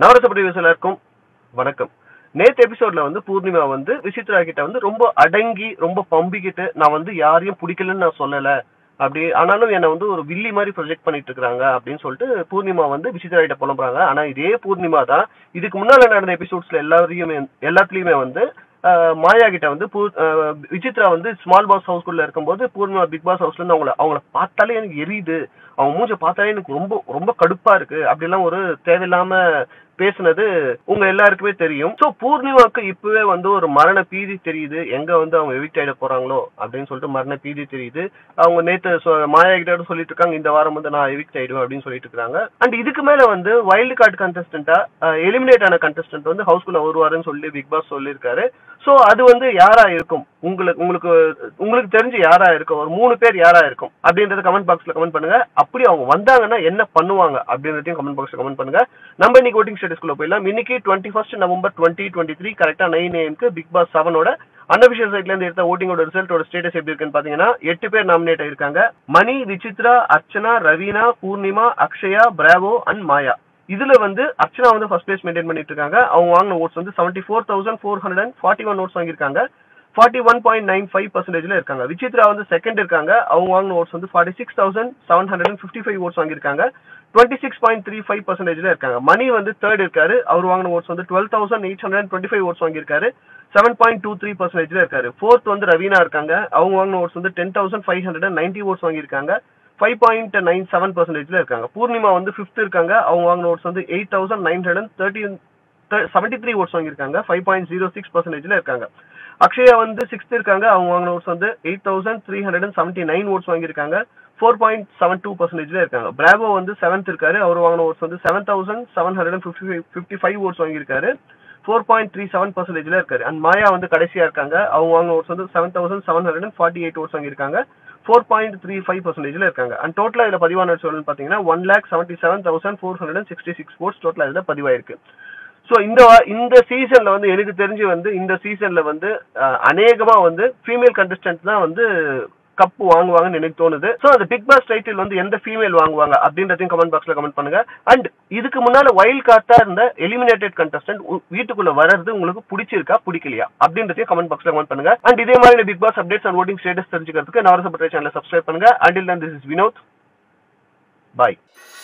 நவரசப்படி எல்லாருக்கும் வணக்கம் நேத்து எபிசோட்ல வந்து பூர்ணிமா வந்து விசித்ரா கிட்ட வந்து ரொம்ப அடங்கி ரொம்ப பம்பிக்கிட்டு நான் வந்து யாரையும் பிடிக்கலன்னு நான் சொல்லல அப்படி ஆனாலும் என்னை வந்து ஒரு வில்லி மாதிரி ப்ரொஜெக்ட் பண்ணிட்டு இருக்காங்க அப்படின்னு சொல்லிட்டு பூர்ணிமா வந்து விசித்ரா கிட்ட புலம்புறாங்க ஆனா இதே பூர்ணிமா தான் இதுக்கு முன்னால நடந்த எபிசோட்ஸ்ல எல்லாரையுமே எல்லாத்துலயுமே வந்து ஆஹ், மாயா கிட்ட வந்து பூ ஆஹ், விசித்ரா வந்து ஸ்மால் பாஸ் ஹவுஸ்குள்ள இருக்கும்போது பூர்ணிமா பிக் பாஸ் ஹவுஸ்ல இருந்து அவங்கள அவங்கள பார்த்தாலே எனக்கு எரியுது அவங்க மூஞ்ச பார்த்தாலே எனக்கு ரொம்ப ரொம்ப கடுப்பா இருக்கு அப்படிலாம் ஒரு தேவையில்லாம பேசுனது உங்க எல்லாருக்குமே தெரியும் சோ பூர்ணிமாவுக்கு இப்பவே வந்து ஒரு மரண பீதி தெரியுது எங்க வந்து அவங்க எவிக்ட் ஆயிட போறாங்களோ அப்படின்னு சொல்லிட்டு மரண பீதி தெரியுது அவங்க நேத்து சொ- மாயா கிட்ட சொல்லிட்டு இருக்காங்க இந்த வாரம் வந்து நான் எவிக்ட் ஆயிடுவேன் அப்படின்னு சொல்லிட்டு இருக்காங்க அண்ட் இதுக்கு மேல வந்து வைல்டு கார்டு கண்டஸ்டன்டா எலிமினேட் ஆன கண்டஸ்டன்ட் வந்து ஹவுஸ்குள்ள வருவாருன்னு சொல்லி பிக் பாஸ் சொல்லியிருக்காரு சோ அது வந்து யாரா இருக்கும் உங்களுக்கு உங்களுக்கு உங்களுக்கு தெரிஞ்சு யாரா இருக்கும் ஒரு மூணு பேர் யாரா இருக்கும் அப்படின்றத கமெண்ட் பாக்ஸ்ல கமெண்ட் பண்ணுங்க அப்படி அவங்க வந்தாங்கன்னா என்ன பண்ணுவாங்க அப்படின்றதையும் கமெண்ட் பாக்ஸ்ல கமெண்ட் பண்ணுங்க நம்ம இன்னைக்கு ஓட்டிங் ஸ்டேட்டஸ்குள்ள போயிடலாம் இன்னைக்கு twenty first November twenty twenty three கரெக்டா நைன் ஏஎம்க்கு பிக் பாஸ் செவனோட அன்அபிஷியல் சைட்ல இருந்து எடுத்த ஓட்டிங்கோட ரிசல்ட்டோட ஸ்டேட்டஸ் எப்படி இருக்குன்னு பாத்தீங்கன்னா எட்டு பேர் நாமினேட் ஆயிருக்காங்க மணி விசித்ரா அர்ச்சனா ரவீனா பூர்ணிமா அக்ஷயா பிராவோ அண்ட் மாயா இதுல வந்து அர்ச்சனா வந்து ஃபர்ஸ்ட் பிளேஸ் மெயின்டைன் பண்ணிட்டு இருக்காங்க அவங்க வாங்கின ஓட்ஸ் வந்து seventy four thousand four hundred and forty one votes வாங்கியிருக்காங்க forty one point nine five பர்சன்டேஜ்ல இருக்காங்க விசித்ரா வந்து செகண்ட் இருக்காங்க அவங்க வாங்கின ஓட்ஸ் வந்து forty six thousand seven hundred and fifty five votes வாங்கியிருக்காங்க twenty six point three five பர்சன்டேஜ்ல இருக்காங்க மணி வந்து தேர்ட் இருக்காரு அவர் வாங்கின ஓட்ஸ் வந்து twelve thousand eight hundred twenty five votes வாங்கியிருக்காரு செவன் பாயிண்ட் டூ த்ரீ பர்சன்டேஜ்ல இருக்காரு ஃபோர்த் வந்து ரவீனா இருக்காங்க அவங்க வாங்கின ஓட்ஸ் வந்து ten thousand five hundred and ninety votes வாங்கியிருக்காங்க ஃபைவ் பாயிண்ட் நைன் செவன் பர்சன்டேஜ்ல இருக்காங்க பூர்ணிமா வந்து ஃபிஃப்த் இருக்காங்க அவங்க வாங்கின ஓட்ஸ் வந்து eight thousand nine hundred and thirty seventy three votes வாங்கியிருக்காங்க ஃபைவ் பாயிண்ட் ஜீரோ சிக்ஸ் பர்சன்டேஜ்ல இருக்காங்க அக்ஷயா வந்து சிக்ஸ்த் இருக்காங்க அவங்க வாங்கின ஓட்ஸ் வந்து eight thousand three hundred and seventy nine votes வாங்கியிருக்காங்க ஃபோர் பாயிண்ட் செவன் டூ பர்சன்டேஜ்ல இருக்காங்க பிராவோ வந்து செவன்த் இருக்காரு அவர் வாங்கின ஓட்ஸ் வந்து seven thousand seven hundred and fifty fifty five votes வாங்கியிருக்காரு ஃபோர் பாயிண்ட் த்ரீ செவன் பர்சன்டேஜ்ல இருக்காரு அண்ட் மாயா வந்து கடைசியா இருக்காங்க அவங்க வாங்கின ஓட்ஸ் வந்து seven thousand seven hundred and forty eight votes வாங்கியிருக்காங்க ஃபோர் பாயிண்ட் த்ரீ ஃபைவ் பர்சன்டேஜ்ல இருக்காங்க அண்ட் டோட்டலா இதுல பதிவான சொல்லணும்னு பாத்தீங்கன்னா one lakh seventy seven thousand four hundred and sixty six votes டோட்டலா இதுல பதிவாயிருக்கு ஸோ இந்த வா- இந்த சீசன்ல வந்து எனக்கு தெரிஞ்சு வந்து இந்த சீசன்ல வந்து அஹ், அநேகமா வந்து ஃபீமேல் கண்டஸ்டன்ட் தான் வந்து கப் வாங்குவாங்கன்னு எனக்கு தோணுது ஸோ அந்த பிக் பாஸ் டைட்டில் வந்து எந்த ஃபீமேல் வாங்குவாங்க அப்படின்றதையும் கமெண்ட் பாக்ஸ்ல கமெண்ட் பண்ணுங்க அண்ட் இதுக்கு முன்னால வைல்ட் கார்டா இருந்த எலிமினேட்டட் கண்டஸ்டன்ட் வீட்டுக்குள்ள வர்றது உங்களுக்கு பிடிச்சிருக்கா பிடிக்கலையா அப்படின்றதையும் கமெண்ட் பாக்ஸ்ல கமெண்ட் பண்ணுங்க அண்ட் இதே மாதிரி Bigg Boss updates and voting status தெரிஞ்சுக்கிறதுக்கு நவரசப்பட்ட சேனலை சப்ஸ்கிரைப் பண்ணுங்க until this is Vinoth bye